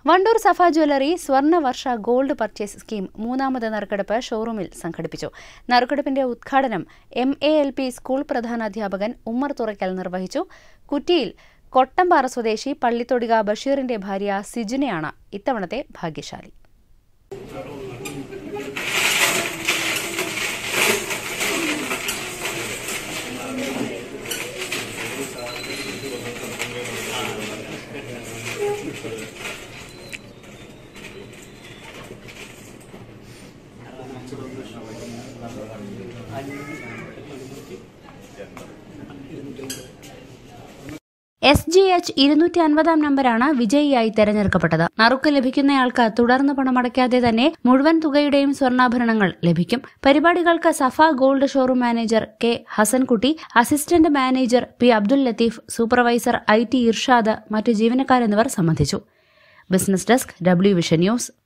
Wandoor Safa jewellery Swarnavarsha gold purchase scheme മൂന്നാമത് നറുക്കെടുപ്പ് ഷോറൂമിൽ സംഘടിപ്പിച്ചു നറുക്കെടുപ്പിന്റെ ഉദ്ഘാടനം M A L P school പ്രധാനാധ്യാപകൻ ഉമ്മർ തുറയ്ക്കൽ നിർവഹിച്ചു കുറ്റിയിൽ കൊട്ടമ്പാറ സ്വദേശി പള്ളിത്തൊടിക ബഷീറിന്റെ ഭാര്യ സിജുനയാണ് ഇത്തവണത്തെ ഭാഗ്യശാലി എസ് ജി എച്ച് ഇരുന്നൂറ്റി അൻപതാം നമ്പറാണ് വിജയിയായി തെരഞ്ഞെടുക്കപ്പെട്ടത് നറുക്ക് ലഭിക്കുന്നയാൾക്ക് തുടർന്ന് പണമടയ്ക്കാതെ തന്നെ മുഴുവൻ തുകയുടെയും സ്വർണ്ണാഭരണങ്ങൾ ലഭിക്കും പരിപാടികൾക്ക് Safa gold showroom manager K Hasankutty assistant manager P Abdul Latheef supervisor I T Irshad മറ്റു ജീവനക്കാരെന്നിവർ സംബന്ധിച്ചു business desk W Vision news